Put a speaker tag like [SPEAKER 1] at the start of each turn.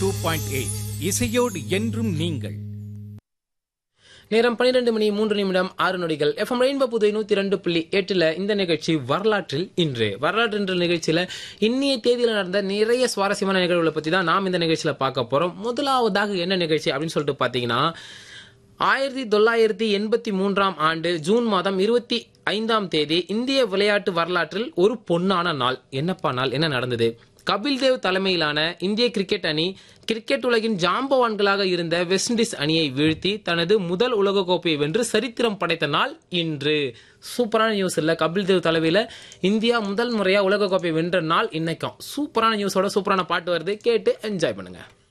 [SPEAKER 1] two point eight இசையோடு என்றும் நீங்கள்
[SPEAKER 2] நேரம் பன்னிரண்டு மணி மூன்று நிமிடம் ஆறு நொடிகள் எஃப்எம் ரெயின்போ புதுவை நூத்தி ரெண்டு புள்ளி எட்டுல இந்த நிகழ்ச்சி வரலாற்றில் இன்று வரலாற்று என்ற நிகழ்ச்சியில இன்னைய தேதியில நடந்த நிறைய சுவாரஸ்யமான நிகழ்வுகளை பத்தி தான் நாம் இந்த நிகழ்ச்சியில பார்க்க போறோம் முதலாவதாக என்ன நிகழ்ச்சி அப்படின்னு சொல்லிட்டு பாத்தீங்கன்னா ஆயிரத்தி தொள்ளாயிரத்தி எண்பத்தி மூன்றாம் ஆண்டு ஜூன் மாதம் இருபத்தி ஐந்தாம் தேதி இந்திய விளையாட்டு வரலாற்றில் ஒரு பொன்னான நாள் என்னப்பா நாள் என்ன நடந்தது கபில் தேவ் தலைமையிலான இந்திய கிரிக்கெட் அணி கிரிக்கெட் உலகின் ஜாம்பவான்களாக இருந்த வெஸ்ட் இண்டீஸ் அணியை வீழ்த்தி தனது முதல் உலகக்கோப்பையை வென்று சரித்திரம் படைத்த நாள் இன்று சூப்பரான நியூஸ் இல்ல கபில் தேவ் தலைமையில இந்தியா முதல் முறையா உலகக்கோப்பை வென்ற நாள் இன்னைக்கும் சூப்பரான நியூஸோட சூப்பரான பாட்டு வருது கேட்டு என்ஜாய் பண்ணுங்க